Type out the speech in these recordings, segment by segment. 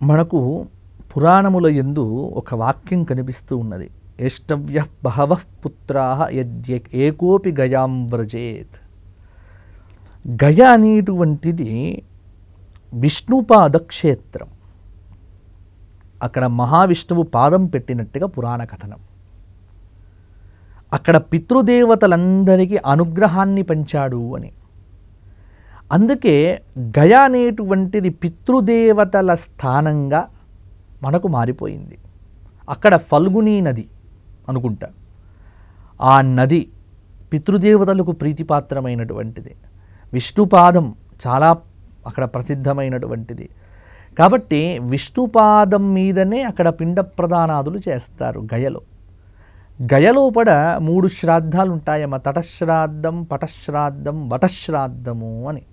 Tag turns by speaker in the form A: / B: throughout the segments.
A: మనకు పురాణముల ఎందు ఒక వాక్యం కనిపిస్తూ ఉన్నది ఏష్టవ్య బహవ పుత్రా యద్య ఏకోపి గయాం వ్రజేత్ గయ అనేటువంటిది విష్ణుపాద క్షేత్రం అక్కడ మహావిష్ణువు పాదం పెట్టినట్టుగా పురాణ కథనం అక్కడ పితృదేవతలందరికీ అనుగ్రహాన్ని పంచాడు అని అందుకే గయ అనేటువంటిది పితృదేవతల స్థానంగా మనకు మారిపోయింది అక్కడ ఫల్గుని నది అనుకుంటా ఆ నది పితృదేవతలకు ప్రీతిపాత్రమైనటువంటిది విష్ణుపాదం చాలా అక్కడ ప్రసిద్ధమైనటువంటిది కాబట్టి విష్ణుపాదం మీదనే అక్కడ పిండ ప్రదానాదులు చేస్తారు గయలో గయలోపడ మూడు శ్రాద్ధాలు ఉంటాయమ్మ తటశ్రాద్ధం పటశ్రాద్ధం వటశ్రాద్ధము అని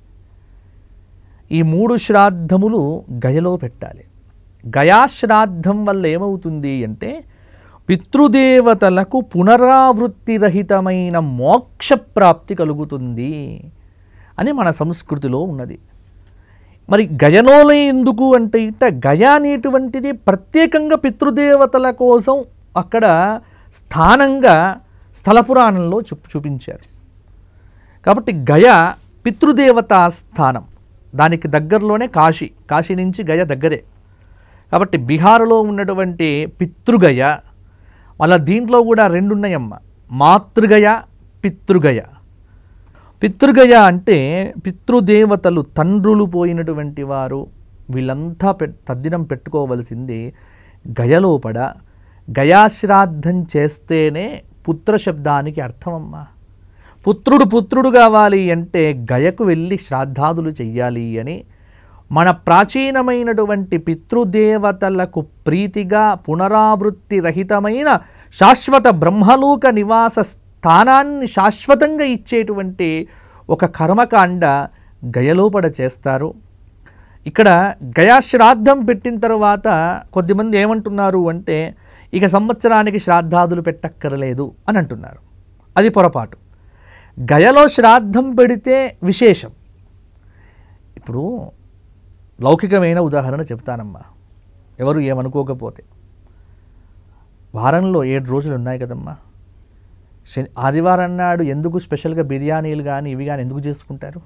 A: ఈ మూడు శ్రాద్ధములు గయలో పెట్టాలి గయాశ్రాద్ధం వల్ల ఏమవుతుంది అంటే పితృదేవతలకు పునరావృత్తి రహితమైన మోక్ష ప్రాప్తి కలుగుతుంది అని మన సంస్కృతిలో ఉన్నది మరి గయలోనే ఎందుకు అంటే ఇట గయ అనేటువంటిది ప్రత్యేకంగా పితృదేవతల కోసం అక్కడ స్థానంగా స్థల పురాణంలో చూపు చూపించారు కాబట్టి గయ పితృదేవతా స్థానం దానికి దగ్గరలోనే కాశీ కాశీ నుంచి గయ దగ్గరే కాబట్టి బీహార్లో ఉన్నటువంటి పితృగయ మళ్ళీ దీంట్లో కూడా రెండు ఉన్నాయమ్మ మాతృగయ పితృగయ పితృగయ అంటే పితృదేవతలు తండ్రులు పోయినటువంటి వారు వీళ్ళంతా పె తద్దినం పెట్టుకోవలసింది గయలోపడ గయాశ్రాద్ధం చేస్తేనే పుత్ర శబ్దానికి అర్థమమ్మా పుత్రుడు పుత్రుడు కావాలి అంటే గయకు వెళ్ళి శ్రాద్ధాదులు చెయ్యాలి అని మన ప్రాచీనమైనటువంటి పితృదేవతలకు ప్రీతిగా పునరావృత్తి రహితమైన శాశ్వత బ్రహ్మలోక నివాస స్థానాన్ని శాశ్వతంగా ఇచ్చేటువంటి ఒక కర్మకాండ గయలోపడ చేస్తారు ఇక్కడ గయాశ్రాద్ధం పెట్టిన తర్వాత కొద్దిమంది ఏమంటున్నారు అంటే ఇక సంవత్సరానికి శ్రాద్ధాదులు పెట్టక్కర్లేదు అని అంటున్నారు అది పొరపాటు గయలో శ్రాద్ధం పెడితే విశేషం ఇప్పుడు లౌకికమైన ఉదాహరణ చెప్తానమ్మా ఎవరు ఏమనుకోకపోతే వారంలో ఏడు రోజులు ఉన్నాయి కదమ్మా శని ఆదివారం నాడు ఎందుకు స్పెషల్గా బిర్యానీలు కానీ ఇవి కానీ ఎందుకు చేసుకుంటారు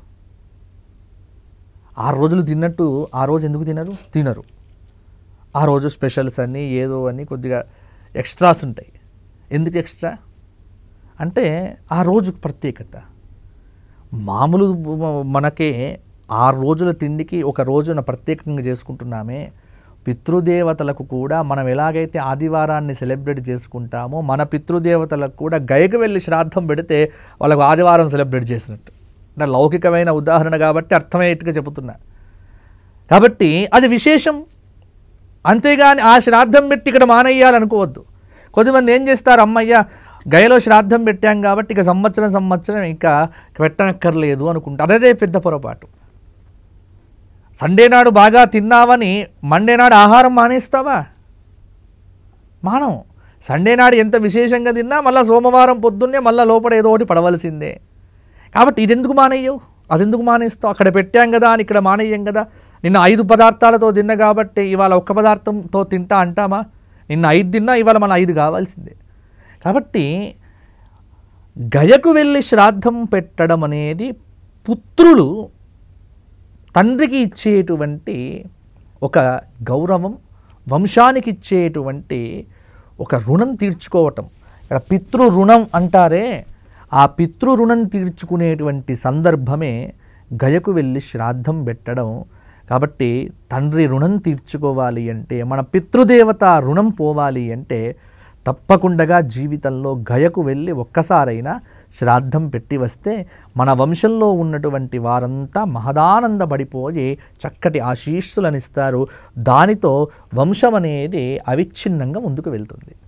A: ఆరు రోజులు తిన్నట్టు ఆ రోజు ఎందుకు తినరు తినరు ఆ రోజు స్పెషల్స్ అన్నీ ఏదో అని కొద్దిగా ఎక్స్ట్రాస్ ఉంటాయి ఎందుకు ఎక్స్ట్రా అంటే ఆ రోజు ప్రత్యేకత మామూలు మనకే ఆరు రోజుల తిండికి ఒక రోజున ప్రత్యేకంగా చేసుకుంటున్నామే పితృదేవతలకు కూడా మనం ఎలాగైతే ఆదివారాన్ని సెలబ్రేట్ చేసుకుంటామో మన పితృదేవతలకు కూడా గయకు వెళ్ళి శ్రాద్ధం పెడితే వాళ్ళకు ఆదివారం సెలబ్రేట్ చేసినట్టు అంటే లౌకికమైన ఉదాహరణ కాబట్టి అర్థమయ్యేట్టుగా చెబుతున్నా కాబట్టి అది విశేషం అంతేగాని ఆ శ్రాద్ధం పెట్టి ఇక్కడ మానేయాలనుకోవద్దు కొద్దిమంది ఏం చేస్తారు అమ్మయ్య గయలో శ్రాద్ధం పెట్టాం కాబట్టి ఇక సంవత్సరం సంవత్సరం ఇంకా పెట్టనక్కర్లేదు అనుకుంటారు అదే పెద్ద పొరపాటు సండే నాడు బాగా తిన్నావని మండే నాడు ఆహారం మానేస్తావా మానం సండే నాడు ఎంత విశేషంగా తిన్నా మళ్ళీ సోమవారం పొద్దున్నే మళ్ళీ లోపల ఏదో ఒకటి పడవలసిందే కాబట్టి ఇది ఎందుకు మానేయవు అదెందుకు మానేస్తావు అక్కడ పెట్టాం కదా అని ఇక్కడ మానేయం కదా నిన్న ఐదు పదార్థాలతో తిన్నా కాబట్టి ఇవాళ ఒక్క పదార్థంతో తింటా అంటామా నిన్న ఐదు తిన్నా ఇవాళ మన ఐదు కావాల్సిందే కాబట్టి గయకు వెళ్ళి శ్రాద్ధం పెట్టడం అనేది పుత్రులు తండ్రికి ఇచ్చేటువంటి ఒక గౌరవం వంశానికి ఇచ్చేటువంటి ఒక రుణం తీర్చుకోవటం ఇక్కడ పితృ రుణం అంటారే ఆ పితృ రుణం తీర్చుకునేటువంటి సందర్భమే గయకు వెళ్ళి శ్రాద్ధం పెట్టడం కాబట్టి తండ్రి రుణం తీర్చుకోవాలి అంటే మన పితృదేవత రుణం పోవాలి అంటే తప్పకుండా జీవితంలో గయకు వెళ్ళి ఒక్కసారైనా శ్రాద్ధం పెట్టి వస్తే మన వంశంలో ఉన్నటువంటి వారంతా మహదానందపడిపోయి చక్కటి ఆశీస్సులనిస్తారు దానితో వంశం అనేది అవిచ్ఛిన్నంగా ముందుకు వెళ్తుంది